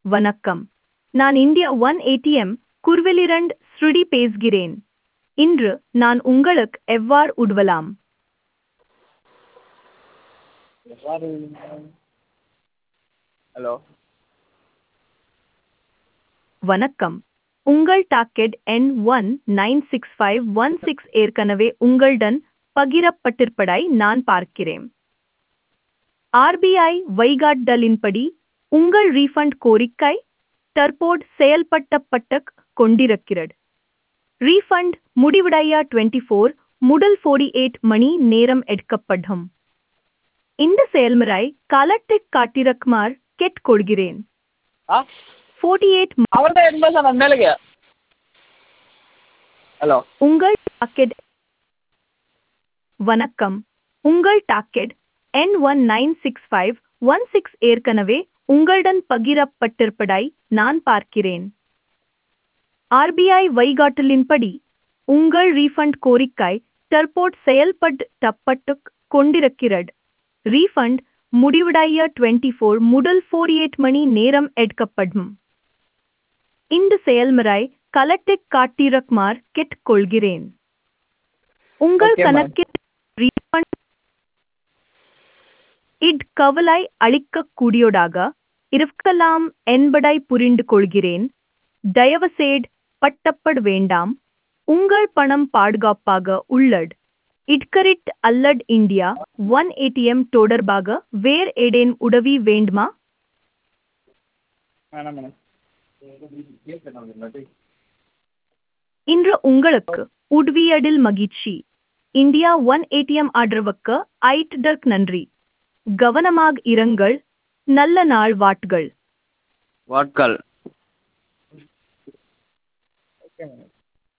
வணக்கம் நான் India one ATM குர்விலிரண்ட் ஸ்ருடி பேசுகிறேன் இன்று நான் உங்களுக்கு எவ்வாறு உதவலாம் ஹலோ வணக்கம் உங்கள் டாக்கெட் எண் one nine six five one six ஏற்கனவே உங்களுடன் பகிரப்பட்டிருப்பதை நான் பார்க்கிறேன் ஆர்பிஐ வழிகாட்டுதலின்படி உங்கள் ரீஃபண்ட் கோரிக்கை தற்போது செயல்படுத்தப்பட்டு கொண்டிருக்கிறது ரீஃபண்ட் முடிவடைய டுவெண்ட்டி ஃபோர் முதல் ஃபோர்டி எயிட் மணி நேரம் எடுக்கப்படும் இந்த செயல்முறை காலத்தை காட்டிருக்குமாறு கேட்டுக்கொள்கிறேன் ஆ ஃபோர்ட்டி எயிட் அவர்தான் எண்பது சார் நான் மேலுக்கு ஹலோ உங்கள் டாக்கெட் வணக்கம் உங்கள் டாக்கெட் என் one nine six five one six ஏற்கனவே உங்களுடன் பகிரப்பட்டிருப்பதை நான் பார்க்கிறேன் ஆர்பிஐ வழிகாட்டலின்படி உங்கள் ரீஃபண்ட் கோரிக்கை தற்போது செயல்படுத்தப்பட்டு கொண்டிருக்கிறது ரீஃபண்ட் முடிவடைய டுவெண்ட்டி ஃபோர் முதல் ஃபோர் எயிட் மணி நேரம் எடுக்கப்படும் இந்த செயல்முறை கலெக்டை காட்டிருக்குமாறு கேட்டுக்கொள்கிறேன் உங்கள் Okay, ma'am. கணக்கில் ரீஃபண்ட் இட் கவலை அளிக்கக்கூடியதாக இருக்கலாம் என்பதை புரிந்து கொள்கிறேன் தயவுசெய்து பட்டப்பட வேண்டாம் உங்கள் பணம் பாதுகாப்பாக உள்ளது இட்கரிட் அல்லட் இந்தியா ஒன் ஏடிஎம் தொடர்பாக வேறு ஏதேன் உதவி வேண்டுமா வேணாம் மேடம் இன்று உங்களுக்கு உதவியதில் மகிழ்ச்சி இந்தியா ஒன் ஏடிஎம் ஆதரவுக்கு ஐட்டதற்கு நன்றி கவனமாக இருங்கள் நல்ல நாள் வாட்கள் வாட்கால் ஓகே மேடம்